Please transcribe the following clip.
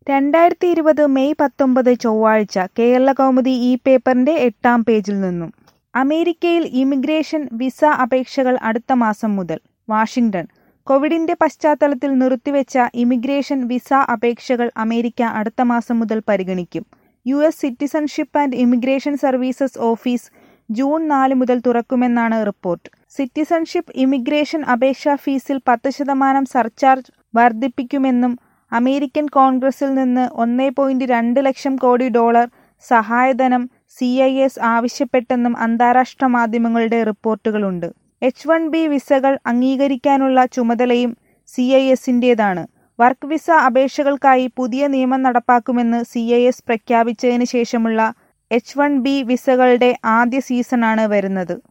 രണ്ടായിരത്തി ഇരുപത് മെയ് പത്തൊമ്പത് ചൊവ്വാഴ്ച കേരളകൗമുദി ഈ പേപ്പറിന്റെ എട്ടാം പേജിൽ നിന്നും അമേരിക്കയിൽ ഇമിഗ്രേഷൻ വിസ അപേക്ഷകൾ അടുത്ത മാസം മുതൽ വാഷിംഗ്ടൺ കോവിഡിന്റെ പശ്ചാത്തലത്തിൽ നിർത്തിവെച്ച ഇമിഗ്രേഷൻ വിസ അപേക്ഷകൾ അമേരിക്ക അടുത്ത മാസം മുതൽ പരിഗണിക്കും U S citizenship and immigration services office June നാല് മുതൽ തുറക്കുമെന്നാണ് റിപ്പോർട്ട് സിറ്റിസൺഷിപ്പ് ഇമിഗ്രേഷൻ അപേക്ഷാ ഫീസിൽ പത്ത് ശതമാനം സർചാർജ് വർദ്ധിപ്പിക്കുമെന്നും അമേരിക്കൻ കോൺഗ്രസിൽ നിന്ന് ഒന്നേ പോയിന്റ് രണ്ട് ലക്ഷം കോടി ഡോളർ സഹായധനം സി ഐ എസ് ആവശ്യപ്പെട്ടെന്നും അന്താരാഷ്ട്ര മാധ്യമങ്ങളുടെ റിപ്പോർട്ടുകളുണ്ട് എച്ച് വൺ ബി വിസകൾ അംഗീകരിക്കാനുള്ള ചുമതലയും സി ഐ എസിന്റേതാണ് വർക്ക് വിസ അപേക്ഷകൾക്കായി പുതിയ നിയമം നടപ്പാക്കുമെന്ന് സി ഐ എസ് പ്രഖ്യാപിച്ചതിന് ശേഷമുള്ള എച്ച് വൺ ബി വിസകളുടെ ആദ്യ സീസണാണ് വരുന്നത്